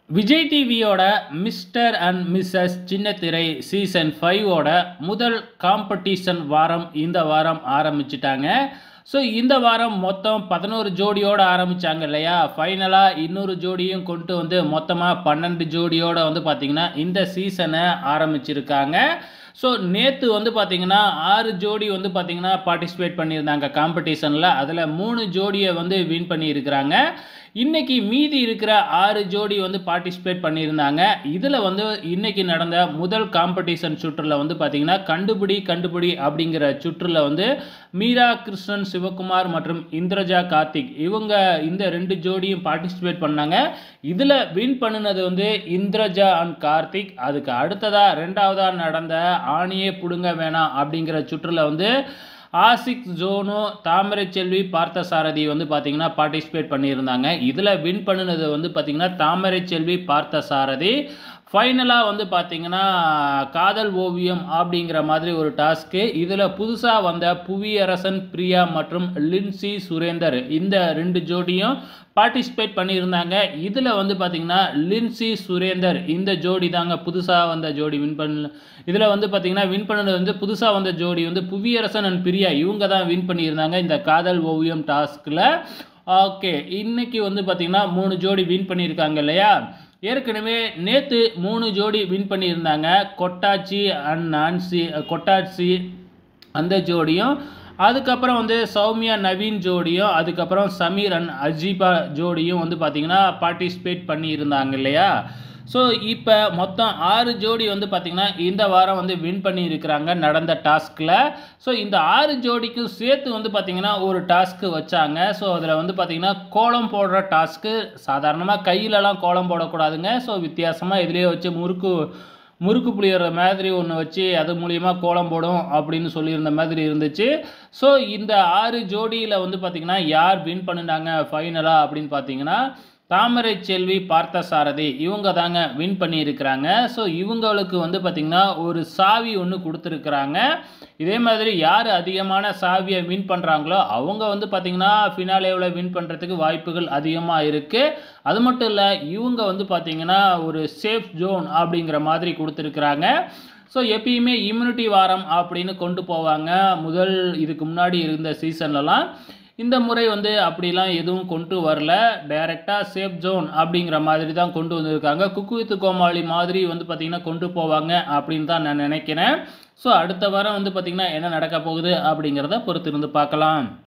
விஜய் டிவியோட mister and missus சின்னத்திரை season ஃபைவோட முதல் காம்படிஷன் வாரம் இந்த வாரம் ஆரம்பிச்சிட்டாங்க ஸோ இந்த வாரம் மொத்தம் பதினோரு ஜோடியோடு ஆரம்பித்தாங்க இல்லையா ஃபைனலாக இன்னொரு ஜோடியும் கொண்டு வந்து மொத்தமாக பன்னெண்டு ஜோடியோடு வந்து பார்த்திங்கன்னா இந்த சீசனை ஆரம்பிச்சிருக்காங்க ஸோ நேற்று வந்து பார்த்திங்கன்னா ஆறு ஜோடி வந்து பார்த்திங்கன்னா பார்ட்டிசிபேட் பண்ணியிருந்தாங்க காம்படிஷனில் அதில் மூணு ஜோடியை வந்து வின் பண்ணியிருக்கிறாங்க இன்னைக்கு மீதி இருக்கிற ஆறு ஜோடி வந்து பார்ட்டிசிபேட் பண்ணியிருந்தாங்க இதில் வந்து இன்னைக்கு நடந்த முதல் காம்படிஷன் சுற்றில் வந்து பார்த்திங்கன்னா கண்டுபிடி கண்டுபிடி அப்படிங்கிற சுற்றில் வந்து மீரா கிருஷ்ணன் சிவகுமார் மற்றும் இந்திரஜா கார்த்திக் இவங்க இந்த ரெண்டு ஜோடியும் பார்ட்டிசிபேட் பண்ணாங்க இதில் வின் பண்ணினது வந்து இந்திரஜா அண்ட் கார்த்திக் அதுக்கு அடுத்ததாக ரெண்டாவதாக நடந்த ஆணியே பிடுங்க வேணாம் அப்படிங்கிற சுற்றில் வந்து ஆசிக் ஜோனோ தாமரை செல்வி பார்த்தசாரதி வந்து பார்த்தீங்கன்னா பார்ட்டிசிபேட் பண்ணியிருந்தாங்க இதில் வின் பண்ணினது வந்து பார்த்தீங்கன்னா தாமரை செல்வி பார்த்தசாரதி ஃபைனலாக வந்து பார்த்தீங்கன்னா காதல் ஓவியம் அப்படிங்கிற மாதிரி ஒரு டாஸ்க்கு இதில் புதுசாக வந்த புவியரசன் பிரியா மற்றும் லின்சி சுரேந்தர் இந்த ரெண்டு ஜோடியும் பார்ட்டிசிபேட் பண்ணியிருந்தாங்க இதில் வந்து பார்த்திங்கன்னா லின்சி சுரேந்தர் இந்த ஜோடி தாங்க புதுசாக வந்த ஜோடி வின் பண்ண இதில் வந்து பார்த்திங்கன்னா வின் பண்ணது வந்து புதுசாக வந்த ஜோடி வந்து புவியரசன் அண்ட் பிரியா இவங்க தான் வின் பண்ணியிருந்தாங்க இந்த காதல் ஓவியம் டாஸ்கில் ஓகே இன்னைக்கு வந்து பார்த்திங்கன்னா மூணு ஜோடி வின் பண்ணியிருக்காங்க இல்லையா ஏற்கனவே நேற்று மூணு ஜோடி வின் பண்ணியிருந்தாங்க கொட்டாச்சி அண்ட் நான்சி கொட்டாச்சி அந்த ஜோடியும் அதுக்கப்புறம் வந்து சௌமியா நவீன் ஜோடியும் அதுக்கப்புறம் சமீர் அண்ட் அஜீபா ஜோடியும் வந்து பார்த்திங்கன்னா பார்ட்டிசிபேட் பண்ணியிருந்தாங்க இல்லையா ஸோ இப்போ மொத்தம் ஆறு ஜோடி வந்து பார்த்திங்கன்னா இந்த வாரம் வந்து வின் பண்ணியிருக்கிறாங்க நடந்த டாஸ்கில் ஸோ இந்த ஆறு ஜோடிக்கும் சேர்த்து வந்து பார்த்திங்கன்னா ஒரு டாஸ்க்கு வச்சாங்க ஸோ அதில் வந்து பார்த்திங்கன்னா கோலம் போடுற டாஸ்க்கு சாதாரணமாக கையிலலாம் கோலம் போடக்கூடாதுங்க ஸோ வித்தியாசமாக இதுலேயே வச்சு முறுக்கு முறுக்கு புளியற மாதிரி ஒன்று வச்சு அது மூலியமாக கோலம் போடும் அப்படின்னு சொல்லியிருந்த மாதிரி இருந்துச்சு ஸோ இந்த ஆறு ஜோடியில் வந்து பார்த்திங்கன்னா யார் வின் பண்ணினாங்க ஃபைனலாக அப்படின்னு பார்த்தீங்கன்னா தாமரை செல்வி பார்த்தசாரதி இவங்க தாங்க வின் பண்ணியிருக்கிறாங்க ஸோ இவங்களுக்கு வந்து பார்த்திங்கன்னா ஒரு சாவி ஒன்று கொடுத்துருக்குறாங்க இதே மாதிரி யார் அதிகமான சாவியை வின் பண்ணுறாங்களோ அவங்க வந்து பார்த்திங்கன்னா ஃபினாலேவில் வின் பண்ணுறதுக்கு வாய்ப்புகள் அதிகமாக இருக்குது அது மட்டும் இல்லை இவங்க வந்து பார்த்திங்கன்னா ஒரு சேஃப் ஜோன் அப்படிங்கிற மாதிரி கொடுத்துருக்குறாங்க ஸோ எப்பயுமே இம்யூனிட்டி வாரம் அப்படின்னு கொண்டு போவாங்க முதல் இதுக்கு முன்னாடி இருந்த சீசன்லலாம் இந்த முறை வந்து அப்படிலாம் எதுவும் கொண்டு வரல டைரெக்டாக சேஃப் ஜோன் அப்படிங்கிற மாதிரி தான் கொண்டு வந்திருக்காங்க குக்கு வித்து கோமாளி மாதிரி வந்து பார்த்திங்கன்னா கொண்டு போவாங்க அப்படின்னு தான் நான் நினைக்கிறேன் ஸோ அடுத்த வாரம் வந்து பார்த்திங்கன்னா என்ன நடக்க போகுது அப்படிங்கிறத பொறுத்திருந்து பார்க்கலாம்